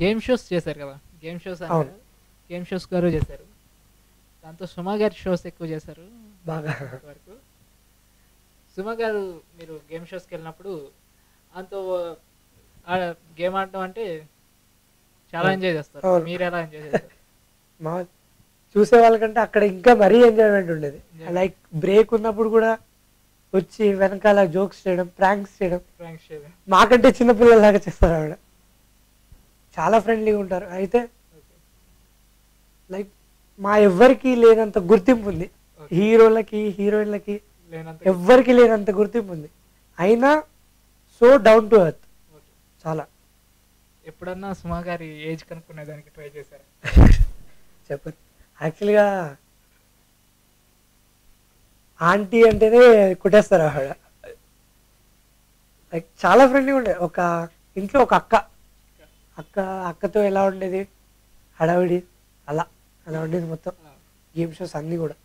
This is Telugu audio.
గేమ్ షోస్ చేశారు కదా గేమ్ షోస్ అవును. గేమ్ షోస్ గారు చేశారు దాంతో సుమా గారి షోస్ ఎక్కువ చేశారు బాగా వరకు సుమ గారు మీరు గేమ్ షోస్కి వెళ్ళినప్పుడు అంతో గేమ్ ఆడటం అంటే చాలా అవును. ఎంజాయ్ చేస్తారు అవును. మీరు ఎలా ఎంజాయ్ చేస్తారు మా చూసే వాళ్ళకంటే అక్కడ ఇంకా మరీ ఎంజాయ్మెంట్ ఉండేది Yeah. లైక్ బ్రేక్ ఉన్నప్పుడు కూడా వచ్చి వెనకాల జోక్స్ చేయడం ప్రాంక్స్ చేయడం ప్రాంక్స్ చేయడం మాకంటే చిన్న పిల్లలాగా చేస్తారు ఆవిడ చాలా ఫ్రెండ్లీగా ఉంటారు అయితే ఓకే లైక్ మా ఎవ్వరికి లేనంత గుర్తింపు ఉంది Okay. హీరోలకి హీరోయిన్లకి లేనంత ఎవ్వరికి లేనంత గుర్తింపు ఉంది అయినా so down to earth okay. చాలా ఎప్పుడన్నా సుమా గారి ఏజ్ కనుక్కునే దానికి ట్రై చేశారు చెప్పదు యాక్చువల్గా ఆంటీ అంటేనే కుట్టేస్తారు ఆవిడ లైక్ చాలా ఫ్రెండ్లీగా ఉండే ఒక ఇంట్లో ఒక అక్క అక్క అక్కతో ఎలా ఉండేది హడావిడి అలా అలా ఉండేది మొత్తం గేమ్ షోస్ అన్నీ కూడా